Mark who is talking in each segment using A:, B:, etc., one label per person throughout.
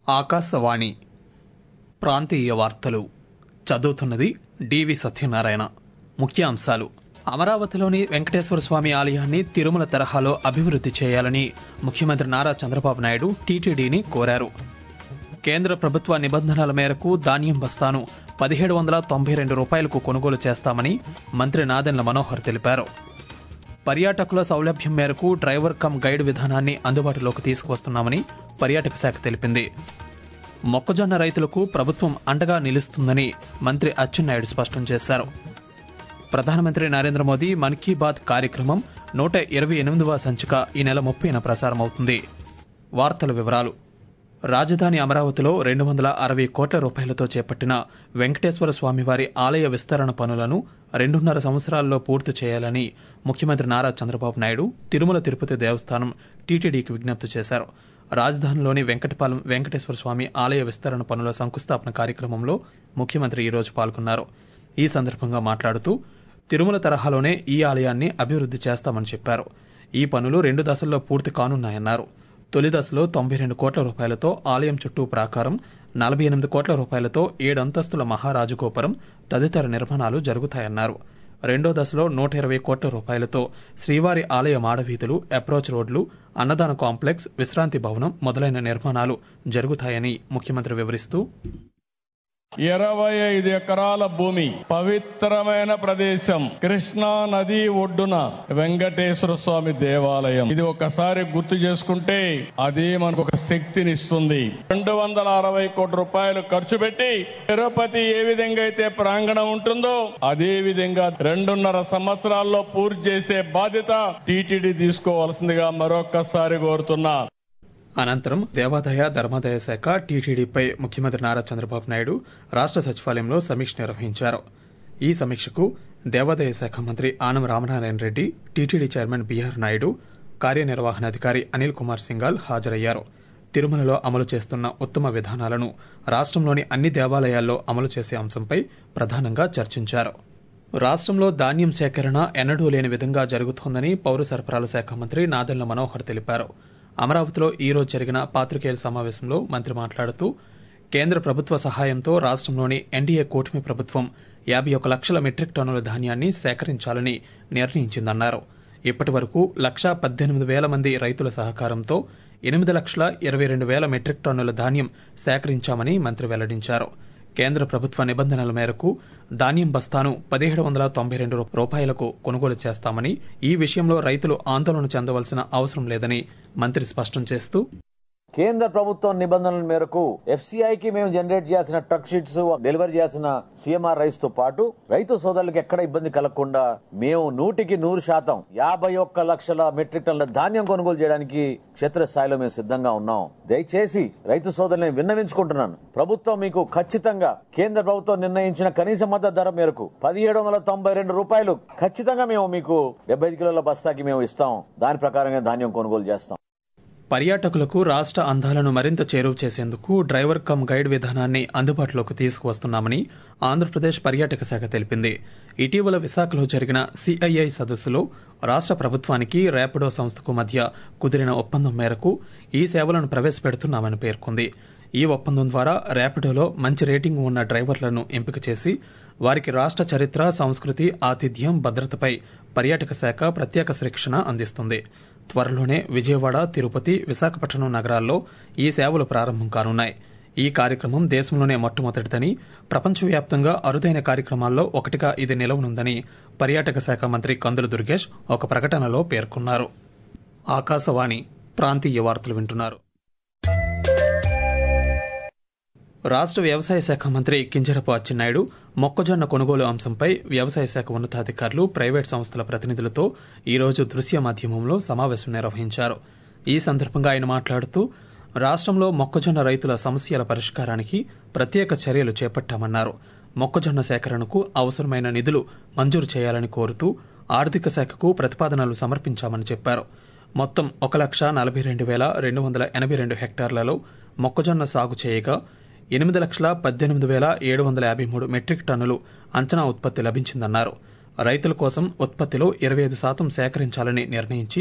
A: ఆకాశవాణి ప్రాంతీయ వార్తలు చదువుతున్నది డివి సత్యనారాయణ ముఖ్యాంశాలు అమరావతిలోని వెంకటేశ్వర స్వామి ఆలయాన్ని తిరుమల తరహాలో అభివృద్ధి చేయాలని ముఖ్యమంత్రి నారా చంద్రబాబు నాయుడు టీటీడీని కోరారు కేంద్ర ప్రభుత్వ నిబంధనల మేరకు ధాన్యం బస్తాను పదిహేడు వందల తొంభై రెండు రూపాయలకు కొనుగోలు చేస్తామని మంత్రి నాదెండ్ల మనోహర్ తెలిపారు పర్యాటకుల సౌలభ్యం మేరకు డ్రైవర్ కమ్ గైడ్ విధానాన్ని అందుబాటులోకి తీసుకువస్తున్నామని పర్యాటక శాఖ తెలిపింది మొక్కజొన్న రైతులకు ప్రభుత్వం అండగా నిలుస్తుందని మంత్రి అచ్చెన్నాయుడు స్పష్టం చేశారు ప్రధానమంత్రి నరేంద్ర మోదీ మన్ కీ బాత్ కార్యక్రమం నూట ఇరవై ఎనిమిదవ సంచిక ఈ నెల ముప్పైన ప్రసారమవుతుంది వార్తల వివరాలు రాజధాని అమరావతిలో రెండు వందల అరవై కోట్ల రూపాయలతో చేపట్టిన వెంకటేశ్వర స్వామివారి ఆలయ విస్తరణ పనులను రెండున్నర సంవత్సరాల్లో పూర్తి చేయాలని ముఖ్యమంత్రి నారా చంద్రబాబు నాయుడు తిరుమల తిరుపతి దేవస్థానం టీటీడీకి విజ్ఞప్తి చేశారు రాజధానిలోని వెంకటపాలెం వెంకటేశ్వర స్వామి ఆలయ విస్తరణ పనుల శంకుస్థాపన కార్యక్రమంలో ముఖ్యమంత్రి ఈరోజు పాల్గొన్నారు ఈ సందర్భంగా మాట్లాడుతూ తిరుమల తరహాలోనే ఈ ఆలయాన్ని అభివృద్ధి చేస్తామని చెప్పారు ఈ పనులు రెండు దశల్లో పూర్తి కానున్నాయన్నారు తొలి దశలో తొంభై రెండు కోట్ల రూపాయలతో ఆలయం చుట్టూ ప్రాకారం నలభై ఎనిమిది కోట్ల రూపాయలతో ఏడంతస్తుల మహారాజు గోపురం తదితర నిర్మాణాలు జరుగుతాయన్నారు రెండో దశలో నూట ఇరవై కోట్ల రూపాయలతో శ్రీవారి ఆలయ మాడవీధులు అప్రోచ్ రోడ్లు అన్నదాన కాంప్లెక్స్ విశ్రాంతి భవనం మొదలైన నిర్మాణాలు జరుగుతాయని ముఖ్యమంత్రి వివరిస్తూ
B: ఇరవై ఐదు ఎకరాల భూమి పవిత్రమైన ప్రదేశం కృష్ణా నది ఒడ్డున వెంకటేశ్వర స్వామి దేవాలయం ఇది ఒకసారి గుర్తు చేసుకుంటే అది మనకు ఒక శక్తిని ఇస్తుంది రెండు వందల అరవై కోట్ల రూపాయలు ఖర్చు పెట్టి తిరుపతి ఏ విధంగా అయితే ప్రాంగణం ఉంటుందో అదే విధంగా రెండున్నర సంవత్సరాల్లో పూర్తి చేసే బాధ్యత టీటీడీ తీసుకోవాల్సిందిగా మరొక్కసారి కోరుతున్నా
A: అనంతరం దేవాదాయ ధర్మాదాయ శాఖ టీటీడీపై ముఖ్యమంత్రి నారా చంద్రబాబు నాయుడు రాష్ట్ర సచివాలయంలో సమీక్ష నిర్వహించారు ఈ సమీక్షకు దేవాదాయ శాఖ మంత్రి Anam Ramanarayana Reddy TTD chairman B R Naidu కార్యనిర్వహణాధికారి అనిల్ కుమార్ సింగాల్ హాజరయ్యారు తిరుమలలో అమలు చేస్తున్న ఉత్తమ విధానాలను రాష్ట్రంలోని అన్ని దేవాలయాల్లో అమలు చేసే అంశంపై ప్రధానంగా చర్చించారు రాష్ట్రంలో ధాన్యం సేకరణ ఎన్నడూ లేని విధంగా జరుగుతోందని పౌర సరఫరాల శాఖ మంత్రి నాదెళ్ల మనోహర్ తెలిపారు అమరావతిలో ఈ రోజు జరిగిన పాత్రికేయుల సమావేశంలో మంత్రి మాట్లాడుతూ కేంద్ర ప్రభుత్వ సహాయంతో రాష్ట్రంలోని ఎన్డీఏ కూటమి ప్రభుత్వం యాభై ఒక లక్షల మెట్రిక్ టన్నుల ధాన్యాన్ని సేకరించాలని నిర్ణయించిందన్నారు ఇప్పటి వరకు లక్షా పద్దెనిమిది వేల మంది రైతుల సహకారంతో ఎనిమిది లక్షల ఇరవై రెండు వేల మెట్రిక్ టన్నుల ధాన్యం సేకరించామని మంత్రి వెల్లడించారు కేంద్ర ప్రభుత్వ నిబంధనల మేరకు ధాన్యం బస్తాను పదిహేడు వందల తొంభై రెండు రూపాయలకు కొనుగోలు చేస్తామని ఈ విషయంలో రైతులు ఆందోళన చెందవలసిన అవసరం లేదని మంత్రి స్పష్టం చేస్తూ
C: కేంద్ర ప్రభుత్వం నిబంధనల మేరకు ఎఫ్సీఐకి మేము జనరేట్ చేయాల్సిన ట్రక్ షీట్స్ డెలివరీ చేయాల్సిన సీఎంఆర్ రైస్ తో పాటు రైతు సోదరులకు ఎక్కడ ఇబ్బంది కలగకుండా మేము నూటికి నూరు శాతం యాభై ఒక్క లక్షల మెట్రిక్ టన్నుల ధాన్యం కొనుగోలు చేయడానికి క్షేత్రస్థాయిలో మేము సిద్ధంగా ఉన్నాం దయచేసి రైతు సోదరులను విన్నవించుకుంటున్నాను ప్రభుత్వం మీకు ఖచ్చితంగా కేంద్ర ప్రభుత్వం నిర్ణయించిన కనీస మద్దతు ధర మేరకు పదిహేడు వందల తొంభై రెండు రూపాయలు ఖచ్చితంగా మేము మీకు డెబ్బై ఐదు కిలోల బస్తాకి మేము ఇస్తాం దాని ప్రకారంగా ధాన్యం కొనుగోలు చేస్తాం
A: పర్యాటకులకు రాష్ట్ర అందాలను మరింత చేరువ చేసేందుకు డ్రైవర్ కమ్ గైడ్ విధానాన్ని అందుబాటులోకి తీసుకువస్తున్నామని ఆంధ్రప్రదేశ్ పర్యాటక శాఖ తెలిపింది ఇటీవల విశాఖలో జరిగిన సిఐఐ సదస్సులో రాష్ట్ర ప్రభుత్వానికి ర్యాపిడో సంస్థకు మధ్య కుదిరిన ఒప్పందం మేరకు ఈ సేవలను ప్రవేశపెడుతున్నామని పేర్కొంది ఈ ఒప్పందం ద్వారా ర్యాపిడోలో మంచి రేటింగ్ ఉన్న డ్రైవర్లను ఎంపిక చేసి వారికి రాష్ట్ర చరిత్ర సంస్కృతి ఆతిథ్యం భద్రతపై పర్యాటక శాఖ ప్రత్యేక శిక్షణ అందిస్తుంది త్వరలోనే విజయవాడ తిరుపతి విశాఖపట్నం నగరాల్లో ఈ సేవలు ప్రారంభం కానున్నాయి ఈ కార్యక్రమం దేశంలోనే మొట్టమొదటిదని ప్రపంచవ్యాప్తంగా అరుదైన కార్యక్రమాల్లో ఒకటిగా ఇది నిలవనుందని పర్యాటక శాఖ మంత్రి కందుల దుర్గేష్ ఒక ప్రకటనలో పేర్కొన్నారు ఆకాశవాణి ప్రాంతీయ వార్తలు వింటున్నారు రాష్ట్ర వ్యవసాయ శాఖ మంత్రి కింజరపు అచ్చెన్నాయుడు మొక్కజొన్న కొనుగోలు అంశంపై వ్యవసాయ శాఖ ఉన్నతాధికారులు ప్రైవేట్ సంస్థల ప్రతినిధులతో ఈరోజు దృశ్య మాధ్యమంలో సమావేశం నిర్వహించారు ఈ సందర్భంగా ఆయన మాట్లాడుతూ రాష్ట్రంలో మొక్కజొన్న రైతుల సమస్యల పరిష్కారానికి ప్రత్యేక చర్యలు చేపట్టామన్నారు మొక్కజొన్న సేకరణకు అవసరమైన నిధులు మంజూరు చేయాలని కోరుతూ ఆర్థిక శాఖకు ప్రతిపాదనలు సమర్పించామని చెప్పారు మొత్తం ఒక లక్ష నలభై రెండు వేల రెండు వందల ఎనభై రెండు హెక్టార్లలో మొక్కజొన్న సాగు చేయగా ఎనిమిది లక్షల పద్దెనిమిది వేల ఏడు వందల యాభై మూడు మెట్రిక్ టన్నులు అంచనా ఉత్పత్తి లభించిందన్నారు రైతుల కోసం ఉత్పత్తిలో ఇరవై ఐదు శాతం సేకరించాలని నిర్ణయించి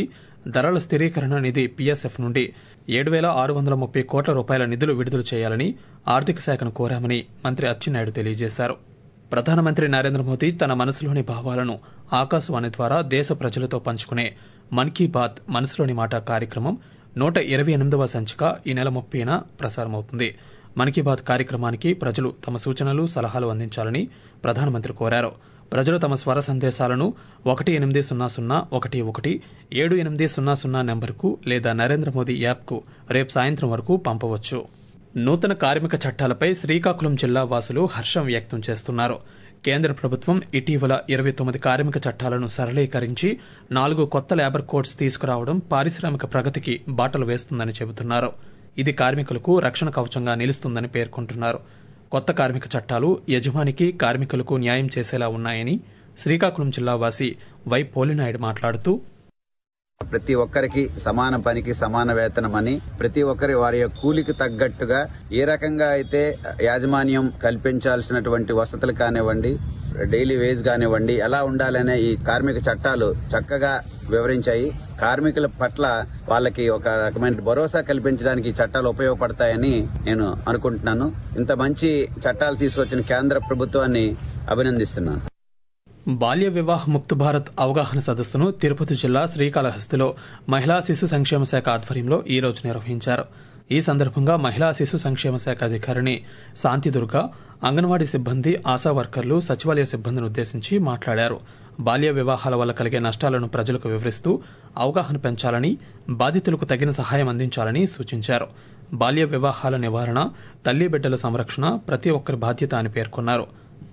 A: ధరల స్థిరీకరణ నిధి పీఎస్ఎఫ్ నుండి ఏడు వేల ఆరు వందల ముప్పై కోట్ల రూపాయల నిధులు విడుదల చేయాలని ఆర్థిక శాఖను కోరామని మంత్రి అచ్చెన్నాయుడు తెలియజేశారు ప్రధానమంత్రి నరేంద్ర మోదీ తన మనసులోని భావాలను ఆకాశవాణి ద్వారా దేశ ప్రజలతో పంచుకునే మన్ కీ బాత్ మనసులోని మాట కార్యక్రమం నూట ఇరవై ఎనిమిదవ సంచిక ఈ నెల ముప్పైన ప్రసారమవుతుంది మన్ కీ బాత్ కార్యక్రమానికి ప్రజలు తమ సూచనలు సలహాలు అందించాలని ప్రధానమంత్రి కోరారు ప్రజలు తమ స్వర సందేశాలను ఒకటి ఎనిమిది సున్నా సున్నా ఒకటి ఒకటి ఏడు ఎనిమిది సున్నా సున్నా నెంబర్కు లేదా నరేంద్ర మోదీ యాప్కు రేపు సాయంత్రం వరకు పంపవచ్చు నూతన కార్మిక చట్టాలపై శ్రీకాకుళం జిల్లా వాసులు హర్షం వ్యక్తం చేస్తున్నారు కేంద్ర ప్రభుత్వం ఇటీవల ఇరవై తొమ్మిది కార్మిక చట్టాలను సరళీకరించి నాలుగు కొత్త లేబర్ కోడ్స్ తీసుకురావడం పారిశ్రామిక ప్రగతికి బాటలు వేస్తుందని చెబుతున్నారు ఇది కార్మికులకు రక్షణ కవచంగా నిలుస్తుందని పేర్కొంటున్నారు కొత్త కార్మిక చట్టాలు యజమానికి కార్మికులకు న్యాయం చేసేలా ఉన్నాయని శ్రీకాకుళం జిల్లా వాసి వై పోలినాయుడు మాట్లాడుతూ
D: ప్రతి ఒక్కరికి సమాన పనికి సమాన వేతనం అని ప్రతి ఒక్కరి వారి యొక్క కూలికి తగ్గట్టుగా ఏ రకంగా అయితే యాజమాన్యం కల్పించాల్సినటువంటి వసతులు కానివ్వండి డైలీ వేజ్ కానివ్వండి ఎలా ఉండాలనే ఈ కార్మిక చట్టాలు చక్కగా వివరించాయి కార్మికుల పట్ల వాళ్ళకి ఒక రకమైన భరోసా కల్పించడానికి ఈ చట్టాలు ఉపయోగపడతాయని నేను అనుకుంటున్నాను ఇంత మంచి చట్టాలు తీసుకొచ్చిన కేంద్ర ప్రభుత్వాన్ని అభినందిస్తున్నాను
A: బాల్య వివాహ ముక్త భారత్ అవగాహన సదస్సును తిరుపతి జిల్లా శ్రీకాళహస్తిలో మహిళా శిశు సంక్షేమ శాఖ ఆధ్వర్యంలో ఈ రోజు నిర్వహించారు ఈ సందర్భంగా మహిళా శిశు సంక్షేమ శాఖ అధికారిని శాంతిదుర్గ అంగన్వాడీ సిబ్బంది ఆశా వర్కర్లు సచివాలయ సిబ్బందిని ఉద్దేశించి మాట్లాడారు బాల్య వివాహాల వల్ల కలిగే నష్టాలను ప్రజలకు వివరిస్తూ అవగాహన పెంచాలని బాధితులకు తగిన సహాయం అందించాలని సూచించారు బాల్య వివాహాల నివారణ తల్లి బిడ్డల సంరక్షణ ప్రతి ఒక్కరి బాధ్యత అని పేర్కొన్నారు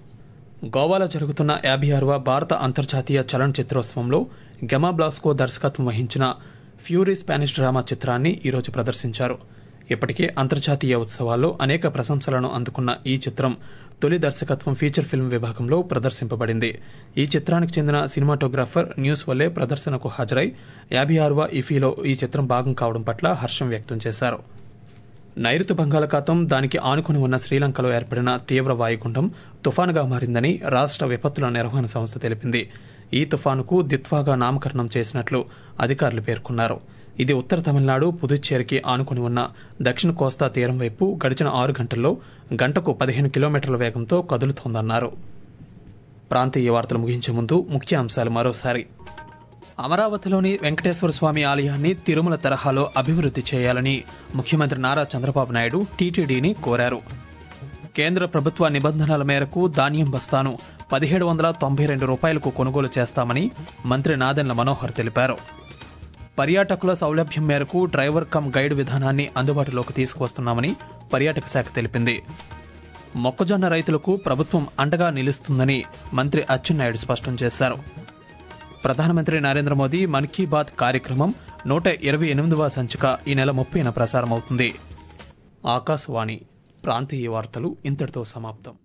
A: గోవాలో జరుగుతున్న యాభై ఆరవ భారత అంతర్జాతీయ చలన చిత్రోత్సవంలో గెమా బ్లాస్కో దర్శకత్వం వహించిన ఫ్యూరీ స్పానిష్ డ్రామా చిత్రాన్ని ఈరోజు ప్రదర్శించారు ఇప్పటికే అంతర్జాతీయ ఉత్సవాల్లో అనేక ప్రశంసలను అందుకున్న ఈ చిత్రం తొలి దర్శకత్వం ఫీచర్ ఫిల్మ్ విభాగంలో ప్రదర్శింపబడింది ఈ చిత్రానికి చెందిన సినిమాటోగ్రాఫర్ న్యూస్ వల్లే ప్రదర్శనకు హాజరై యాభై ఆరవ ఇఫీలో ఈ చిత్రం భాగం కావడం పట్ల హర్షం వ్యక్తం చేశారు నైరుతి బంగాళాఖాతం దానికి ఆనుకుని ఉన్న శ్రీలంకలో ఏర్పడిన తీవ్ర వాయుగుండం తుఫానుగా మారిందని రాష్ట్ర విపత్తుల నిర్వహణ సంస్థ తెలిపింది ఈ తుఫానుకు దిత్వాగా నామకరణం చేసినట్లు అధికారులు పేర్కొన్నారు ఇది ఉత్తర తమిళనాడు పుదుచ్చేరికి ఆనుకుని ఉన్న దక్షిణ కోస్తా తీరం వైపు గడిచిన ఆరు గంటల్లో గంటకు పదిహేను కిలోమీటర్ల వేగంతో కదులుతోందన్నారు ప్రాంతీయ వార్తలు ముగించే ముందు ముఖ్య అంశాలు మరోసారి అమరావతిలోని వెంకటేశ్వర స్వామి ఆలయాన్ని తిరుమల తరహాలో అభివృద్ధి చేయాలని ముఖ్యమంత్రి నారా చంద్రబాబు నాయుడు టీటీడీని కోరారు కేంద్ర ప్రభుత్వ నిబంధనల మేరకు ధాన్యం బస్తాను పదిహేడు వందల తొంభై రెండు రూపాయలకు కొనుగోలు చేస్తామని మంత్రి నాదెండ్ల మనోహర్ తెలిపారు పర్యాటకుల సౌలభ్యం మేరకు డ్రైవర్ కమ్ గైడ్ విధానాన్ని అందుబాటులోకి తీసుకువస్తున్నామని పర్యాటక శాఖ తెలిపింది మొక్కజొన్న రైతులకు ప్రభుత్వం అండగా నిలుస్తుందని మంత్రి అచ్చెన్నాయుడు స్పష్టం చేశారు ప్రధానమంత్రి నరేంద్ర మోదీ మన్ కీ బాత్ కార్యక్రమం నూట ఇరవై ఎనిమిదవ సంచిక ఈ నెల ముప్పైన ప్రసారమవుతుంది ఆకాశవాణి ప్రాంతీయ వార్తలు ఇంతటితో సమాప్తం